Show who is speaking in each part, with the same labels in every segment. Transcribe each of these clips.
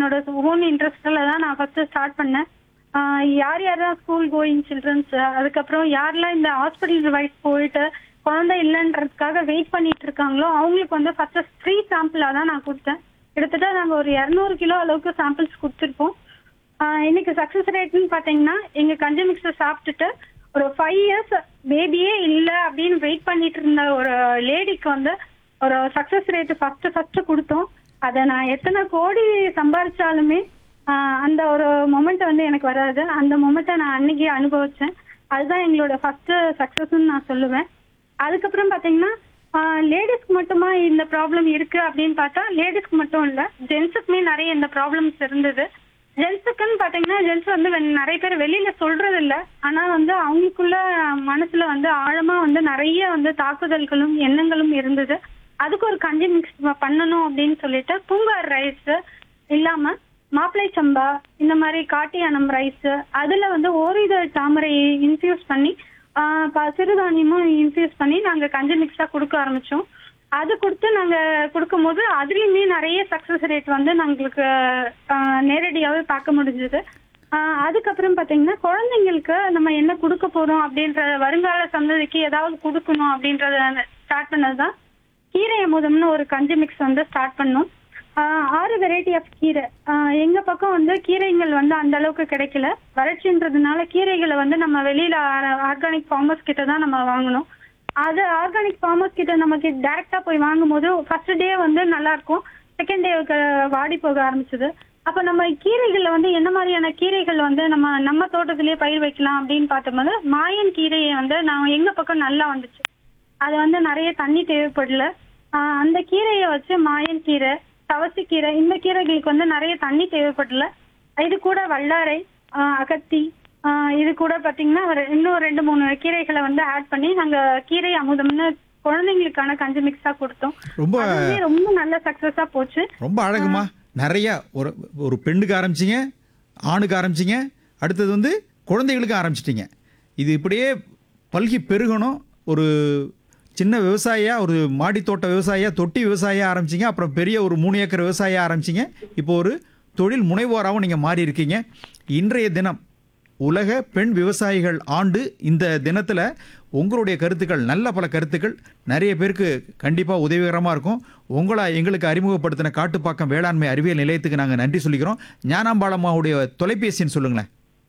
Speaker 1: என்னோட ஓன் இன்ட்ரெஸ்ட்ல தான் நான் ஃபர்ஸ்ட் ஸ்டார்ட் பண்ணேன் ஆஹ் யார் யாரெல்லாம் ஸ்கூல் கோயிங் சில்ட்ரன்ஸ் அதுக்கப்புறம் யாரெல்லாம் இந்த ஹாஸ்பிட்டல் வைஸ் போயிட்டு குழந்தை இல்லைன்றதுக்காக வெயிட் பண்ணிட்டு இருக்காங்களோ அவங்களுக்கு வந்து ஃபர்ஸ்ட் ஃப்ரீ சாம்பிளா தான் நான் கொடுத்தேன் கிட்டத்தட்ட நாங்கள் ஒரு இரநூறு கிலோ அளவுக்கு சாம்பிள்ஸ் கொடுத்துருப்போம் ஆஹ் இன்னைக்கு சக்சஸ் ரேட்னு பாத்தீங்கன்னா எங்க கஞ்சி மிக்ஸை சாப்பிட்டுட்டு ஒரு ஃபைவ் இயர்ஸ் பேபியே இல்லை அப்படின்னு வெயிட் பண்ணிட்டு இருந்த ஒரு லேடிக்கு வந்து ஒரு சக்சஸ் ரேட் ஃபர்ஸ்ட் ஃபர்ஸ்ட் கொடுத்தோம் அதை நான் எத்தனை கோடி சம்பாரிச்சாலுமே ஆஹ் அந்த ஒரு மொமெண்ட் வந்து எனக்கு வராது அந்த மொமெண்ட்டை நான் அன்னைக்கு அனுபவிச்சேன் அதுதான் எங்களோட ஃபர்ஸ்ட் சக்சஸ்ன்னு நான் சொல்லுவேன் அதுக்கப்புறம் பாத்தீங்கன்னா லேடிஸ்க்கு மட்டுமா இந்த ப்ராப்ளம் இருக்கு அப்படின்னு பார்த்தா லேடிஸ்க்கு மட்டும் இல்ல ஜென்ஸுக்குமே நிறைய இந்த ப்ராப்ளம்ஸ் இருந்தது ஜென்ஸுக்குன்னு பாத்தீங்கன்னா ஜென்ஸ் வந்து வெ- நிறைய பேர் வெளியில சொல்றது இல்ல ஆனா வந்து அவங்களுக்குள்ள மனசுல வந்து ஆழமா வந்து நிறைய வந்து தாக்குதல்களும் எண்ணங்களும் இருந்தது அதுக்கு ஒரு கஞ்சி மிக்ஸ் பண்ணணும் அப்படின்னு சொல்லிட்டு பூங்கார் ரைஸ் இல்லாம மாப்பிளை சம்பா இந்த மாதிரி காட்டியானம் ரைஸ் அதுல வந்து ஓரிதழ் தாமரையை இன்ஃபியூஸ் பண்ணி ஆஹ் ப- சிறுதானியமும் இன்ஃபியூஸ் பண்ணி நாங்க கஞ்சி மிக்ஸா கொடுக்க ஆரம்பிச்சோம் அது கொடுத்து நாங்க கொடுக்கும்போது அதுலயுமே நிறைய சக்சஸ் ரேட் வந்து நாங்களுக்கு ஆஹ் நேரடியாவே பார்க்க முடிஞ்சது அதுக்கப்புறம் பாத்தீங்கன்னா குழந்தைங்களுக்கு நம்ம என்ன கொடுக்க போறோம் அப்படின்ற வருங்கால சந்ததிக்கு ஏதாவது கொடுக்கணும் அப்படின்றத ஸ்டார்ட் பண்ணதுதான் கீரை அமுதம்னு ஒரு கஞ்சி மிக்ஸ் வந்து ஸ்டார்ட் பண்ணோம் ஆஹ் ஆறு வெரைட்டி ஆஃப் கீரை ஆஹ் எங்க பக்கம் வந்து கீரைகள் வந்து அந்த அளவுக்கு கிடைக்கல வறட்சின்றதுனால கீரைகளை வந்து நம்ம வெளியில ஆர்கானிக் ஃபார்மர்ஸ் கிட்ட தான் நம்ம வாங்கணும் அது ஆர்கானிக் ஃபார்மர்ஸ் கிட்ட நமக்கு டைரக்டா போய் வாங்கும்போது ஃபர்ஸ்ட் டே வந்து நல்லா இருக்கும் செகண்ட் டேவுக்கு வாடி போக ஆரம்பிச்சது அப்ப நம்ம கீரைகள்ல வந்து என்ன மாதிரியான கீரைகள் வந்து நம்ம நம்ம தோட்டத்திலேயே பயிர் வைக்கலாம் அப்படின்னு பார்த்தோம்போது மாயன் கீரையை வந்து நான் எங்க பக்கம் நல்லா வந்துச்சு அது வந்து நிறைய தண்ணி தேவைப்படல ஆஹ் அந்த கீரையை வச்சு மாயன் கீரை தவசிக்கீரை இந்த கீரைகளுக்கு வந்து நிறைய தண்ணி தேவைப்படல இது கூட வல்லாரை ஆஹ் அகத்தி ஆஹ் இது கூட பாத்தீங்கன்னா ஒரு இன்னும் ரெண்டு மூணு கீரைகளை வந்து ஆட் பண்ணி நாங்க கீரை அமுதம்னு குழந்தைங்களுக்கான கஞ்சி மிக்ஸா கொடுத்தோம்
Speaker 2: ரொம்ப
Speaker 1: அதுவே ரொம்ப நல்ல சக்சஸா போச்சு
Speaker 2: ரொம்ப அழகுமா நிறைய ஒரு ஒரு பெண்ணுக்கு ஆரம்பிச்சிங்க ஆணுக்கு ஆரம்பிச்சிங்க அடுத்தது வந்து குழந்தைகளுக்கு ஆரம்பிச்சிட்டிங்க இது இப்படியே பல்கி பெருகணும் ஒரு சின்ன விவசாயியா ஒரு மாடித்தோட்ட விவசாயியா தொட்டி விவசாயியா ஆரம்பிச்சிங்க அப்புறம் பெரிய ஒரு மூணு ஏக்கர் விவசாயியா ஆரம்பிச்சிங்க இப்போ ஒரு தொழில் முனைவோராகவும் நீங்கள் மாறி இருக்கீங்க இன்றைய தினம் உலக பெண் விவசாயிகள் ஆண்டு இந்த தினத்தில் உங்களுடைய கருத்துக்கள் நல்ல பல கருத்துக்கள் நிறைய பேருக்கு கண்டிப்பாக உதவிகரமாக இருக்கும் உங்களை எங்களுக்கு அறிமுகப்படுத்தின காட்டுப்பாக்கம் வேளாண்மை அறிவியல் நிலையத்துக்கு நாங்கள் நன்றி சொல்லிக்கிறோம் ஞானாம்பாளம்மாவுடைய தொலைபேசின்னு சொல்லுங்களேன்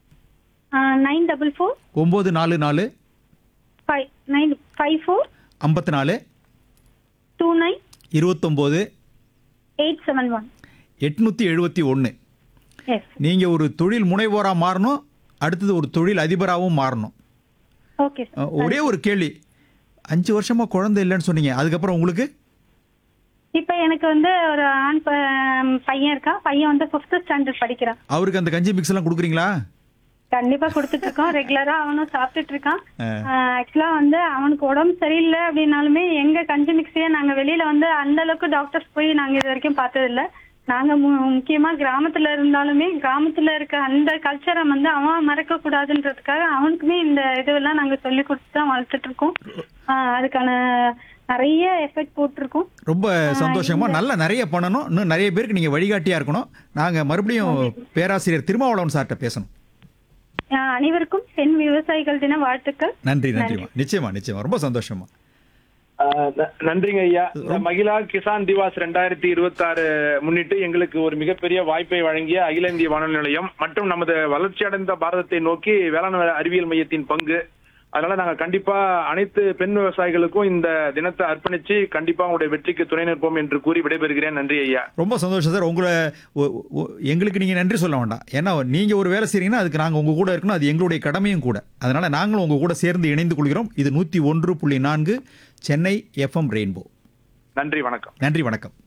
Speaker 1: நைன் டபுள் ஃபோர்
Speaker 2: ஒம்பது நாலு நாலு
Speaker 1: ஃபைவ் நைன் ஃபைவ் ஃபோர்
Speaker 2: ஐம்பத்தி நாலு
Speaker 1: டூ நைன்
Speaker 2: இருபத்தொம்போது
Speaker 1: எயிட் செவன் ஒன்
Speaker 2: எட்நூற்றி எழுபத்தி ஒன்று
Speaker 1: எஸ்
Speaker 2: நீங்கள் ஒரு தொழில் முனைவோராக மாறணும் அடுத்தது ஒரு தொழில் அதிபராகவும் மாறணும்
Speaker 1: ஓகே
Speaker 2: அஹ், ஒரே ஒரு கேள்வி அஞ்சு வருஷமாக குழந்தை இல்லைன்னு சொன்னீங்க அதுக்கப்புறம் உங்களுக்கு
Speaker 1: இப்ப எனக்கு வந்து ஒரு ஆண் ப- பையன் இருக்கான் பையன் வந்து ஃபிஃப்த் ஸ்டாண்டர்ட் படிக்கிறான்
Speaker 2: அவருக்கு அந்த கஞ்சி மிக்ஸ் எல்லாம் கொடுக்குறீங்களா
Speaker 1: கண்டிப்பா கொடுத்துட்டு இருக்கோம் ரெகுலரா அவனும் சாப்பிட்டுட்டு இருக்கான் ஆக்சுவலா வந்து அவனுக்கு உடம்பு சரியில்லை அப்படின்னாலுமே எங்க கஞ்சி மிக்ஸியே நாங்க வெளியில வந்து அந்த அளவுக்கு டாக்டர்ஸ் போய் நாங்க இது வரைக்கும் பார்த்தது இல்ல நாங்க மு- முக்கியமா கிராமத்துல இருந்தாலுமே கிராமத்துல இருக்க அந்த கல்ச்சரை வந்து அவன் மறக்க கூடாதுன்றதுக்காக அவனுக்குமே இந்த இதுவெல்லாம் நாங்க சொல்லி கொடுத்து தான் வளர்த்துட்டு இருக்கோம் ஆஹ் அதுக்கான நிறைய எஃபெக்ட் போட்டிருக்கோம்
Speaker 2: ரொம்ப சந்தோஷமா நல்லா நிறைய பண்ணணும் இன்னும் நிறைய பேருக்கு நீங்க வழிகாட்டியா இருக்கணும் நாங்க மறுபடியும் பேராசிரியர் திருமாவளவன் சார்கிட்ட பேசணும்
Speaker 1: ஆஹ் அனைவருக்கும் பெண் விவசாயிகள் தின வாழ்த்துக்கள்
Speaker 2: நன்றி நன்றிமா நிச்சயமா நிச்சயமா ரொம்ப சந்தோஷமா
Speaker 3: ஆஹ் ந- நன்றிங்க ஐயா இந்த மகிழா கிசான் திவாஸ் ரெண்டாயிரத்தி இருபத்தி ஆறு முன்னிட்டு எங்களுக்கு ஒரு மிகப்பெரிய வாய்ப்பை வழங்கிய அகில இந்திய வானொலி நிலையம் மற்றும் நமது வளர்ச்சியடைந்த பாரதத்தை நோக்கி வேளாண் அறிவியல் மையத்தின் பங்கு அதனால நாங்க கண்டிப்பா அனைத்து பெண் விவசாயிகளுக்கும் இந்த தினத்தை அர்ப்பணிச்சு கண்டிப்பா உங்களுடைய வெற்றிக்கு துணை நிற்போம் என்று கூறி விடைபெறுகிறேன் நன்றி ஐயா
Speaker 2: ரொம்ப சந்தோஷம் சார் உங்களை ஒ- ஒ- எங்களுக்கு நீங்க நன்றி சொல்ல வேண்டாம் ஏன்னா நீங்க ஒரு வேலை செய்றீங்கன்னா அதுக்கு நாங்க உங்க கூட இருக்கணும் அது எங்களுடைய கடமையும் கூட அதனால நாங்களும் உங்க கூட சேர்ந்து இணைந்து கொள்கிறோம் இது நூத்தி ஒன்று புள்ளி நான்கு சென்னை எஃப்எம் ரெயின்போ
Speaker 3: நன்றி வணக்கம்
Speaker 2: நன்றி வணக்கம்